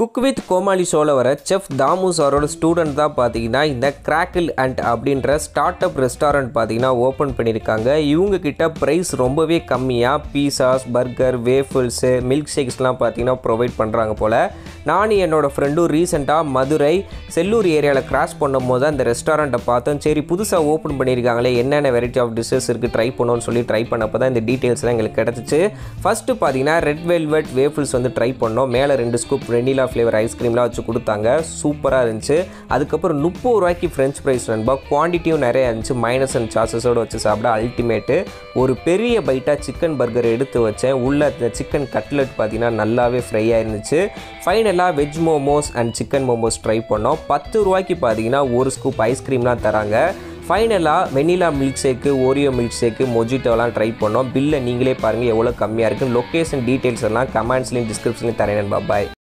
cook with கோமாளி ஷோவில் வர chef Damu சாரோட ஸ்டூடெண்ட் தான் பார்த்தீங்கன்னா இந்த கிராக்கிள் அண்ட் அப்படின்ற ஸ்டார்ட் அப் ரெஸ்டாரண்ட் பார்த்தீங்கன்னா ஓப்பன் பண்ணியிருக்காங்க இவங்க கிட்ட ப்ரைஸ் ரொம்பவே கம்மியாக பீஸாஸ் பர்கர் வேஃபிள்ஸு மில்க் ஷேக்ஸ்லாம் பார்த்தீங்கன்னா ப்ரொவைட் பண்ணுறாங்க போல் நானும் என்னோடய ஃப்ரெண்டும் ரீசெண்டாக மதுரை செல்லூர் ஏரியாவில் கிராஸ் பண்ணும்போது அந்த ரெஸ்டாரண்ட்டை பார்த்தோம் சரி புதுசாக ஓப்பன் பண்ணியிருக்காங்களே என்னென்ன வெரைட்டி ஆஃப் டிஷ்ஷஸ் இருக்குது ட்ரை பண்ணோன்னு சொல்லி ட்ரை பண்ணப்போ தான் இந்த டீட்டெயில்ஸ்லாம் எங்களுக்கு கிடச்சிச்சு ஃபஸ்ட்டு பார்த்தீங்கன்னா ரெட் வெல்வெட் வேஃபிள்ஸ் வந்து ட்ரை பண்ணோம் மேலே ரெண்டு ஸ்கூப் வெனிலா ஃப்ளேவர் ஐஸ்கிரீம்லாம் வச்சு கொடுத்தாங்க சூப்பராக இருந்துச்சு அதுக்கப்புறம் முப்பது ரூபாய்க்கு ஃப்ரெஞ்ச் ஃப்ரைஸ் நண்பா குவான்டிட்டியும் நிறைய இருந்துச்சு மைனஸ் அண்ட் சாசஸோடு வச்சு சாப்பிட அல்டிமேட்டு ஒரு பெரிய பைட்டாக சிக்கன் பர்கர் எடுத்து வச்சேன் உள்ள சிக்கன் கட்லெட் பார்த்தீங்கன்னா நல்லாவே ஃப்ரையாக இருந்துச்சு ஃபைனலாக veg momos and chicken momos try பண்ணோம் பத்து ரூபாய்க்கு பார்த்தீங்கன்னா ஒரு ஸ்கூப் ஐஸ்கிரீம்லாம் தராங்க ஃபைனலாக vanilla milk shake Oreo milk shake மொஜிட்டோலாம் ட்ரை பண்ணோம் பில்லை நீங்களே பாருங்கள் எவ்வளோ கம்மியாக இருக்குது லொக்கேஷன் டீட்டெயில்ஸ் எல்லாம் கமெண்ட்ஸ்லையும் டிஸ்கிரிப்ஷன்லையும் தரேன் பாய்